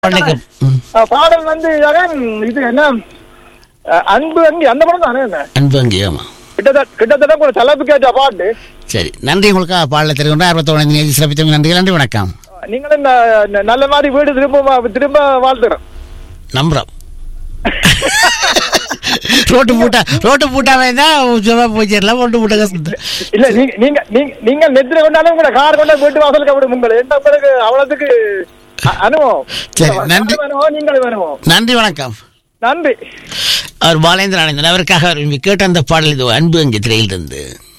வணக்கம் ம், அஹ், பாடல் வந்து அதான் இது என்ன அஹ், அன்பு அங்கி அந்த படம் தானே என்ன அன்பு அங்கே ஆமா கிட்டத்தட்ட கிட்டத்தட்ட கூட தலைப்பு கேட்ட பாட்டு சரி நன்றி உங்களுக்கு பாடல தெரிவிக்கின்ற அறுபத்தோடு நேதி சிறப்பித்தவங்க நன்றி நன்றி வணக்கம் நீங்களும் ந- ந- நல்ல மாதிரி வீடு திரும்ப வா- திரும்ப வாழ்த்துறோம் நம்புறோம் ரோட்டு பூட்டா ரோட்டு பூட்டாவே தான் சும்மா போச்சிடலாம் ரோட்டு பூட்ட கஷ்டம் இல்ல நீங்க நீங்க நீங்க நீங்க நெத்தில கொண்டாலும் கூட கார் கொண்டா வீட்டு வாசலுக்கு விடும் உங்களை என்ன பிறகு அவ்வளவுக்கு அ- அனுபவம் சரி, நன்றி. நானும் அனுபவம் நீங்களும் அனுபவம் நன்றி வணக்கம் நன்றி அவர் பாலேந்திர ஆனந்தன் அவருக்காக அவர் விரும்பி கேட்ட அந்த பாடல் இது அன்பு அங்கே திரையிலிருந்து